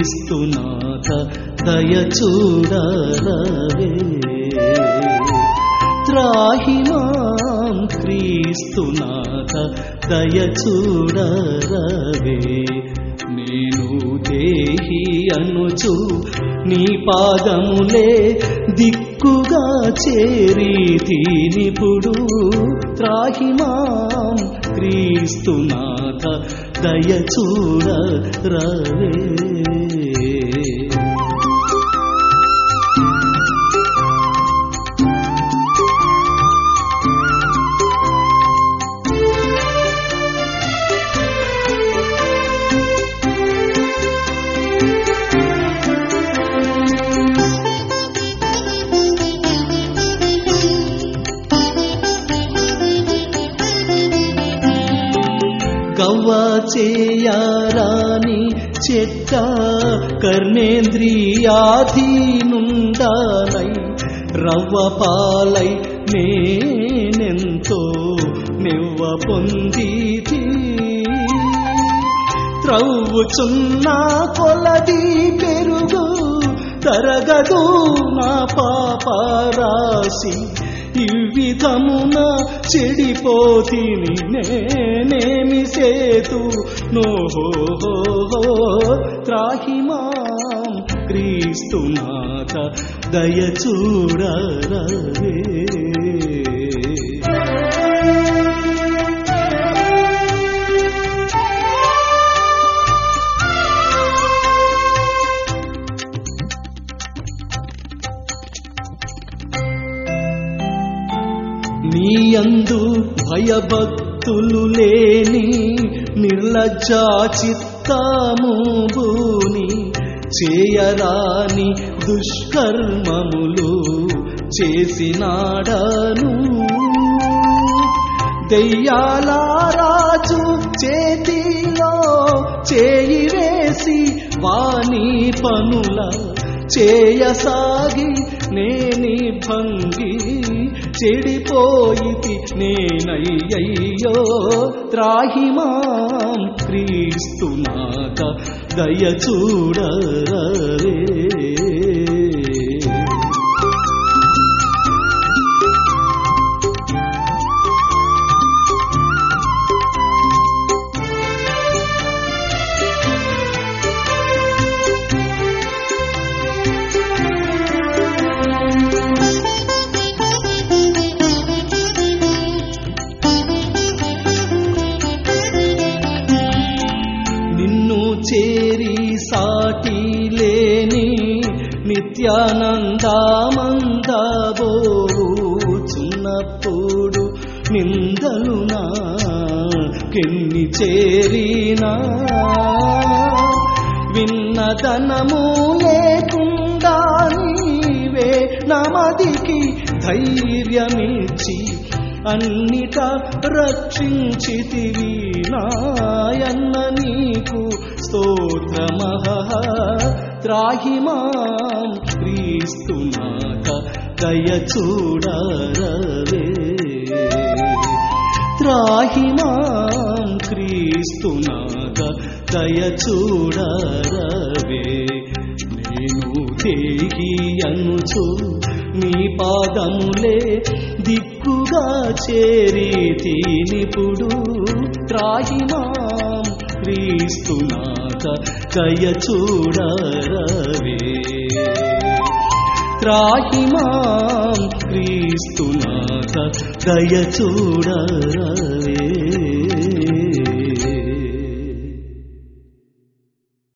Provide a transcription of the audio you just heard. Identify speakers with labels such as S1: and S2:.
S1: క్రీస్తునాథ దయ చూడరవే త్రాహి మాం క్రీస్తునాథ దయ చూడరవే నేను దేహి అనుచు నీ పాదములే దిక్కుగా చేరీతినిపుడు త్రాహి మాం క్రీస్తునాథ దయ చూడరవే గవ్వ చేయరాని చెట్ట కర్ణేంద్రియాధీనుండాలై రవ్వ పాలై నేనెంతో నివ్వ పొందితి త్రవ్వుచున్న కొలది పెరుగు తరగదు నా పాప రాశి ఈ విధమున చెడిపోతిని నేనేమి సేతు నోహో త్రాహి మాం క్రీస్తునాథ దయ చూడరవే నీయందు భయభక్తులు లేని నిర్లజ్జా చిత్తము భూని చేయరాని దుష్కర్మములు చేసినాడను దెయ్యాల రాజు చేతిలో చేయి వేసి వాణి పనుల చేయసాగి నేని భంగి చెడిపోయితి నేనయ్యయ్యో త్రాహి మాం క్రీస్తునాథ దయ చూడరవే నిన్ను చేరి సాటి లేని నిత్యానందమందబోచున్నప్పుడు నిందలు నాకెన్ని చేరినా విన్నదనము లేకుండా నీవే నమదికి ధైర్యమిచ్చి అన్నిట రక్షించితివి నాయన్న నీకు స్తోత్రమహ త్రాహి మాం క్రీస్తునాథ దయ చూడరవే త్రాహి మాం క్రీస్తునాథ దయ చూడరవే నేను దేహి అనుచు నీ పాదములే దిక్కుగా చేరీతినిపుడు త్రాహి మాం క్రీస్తునాథ దయ చూడరవే త్రాహి మాం క్రీస్తునాథ దయ చూడరవే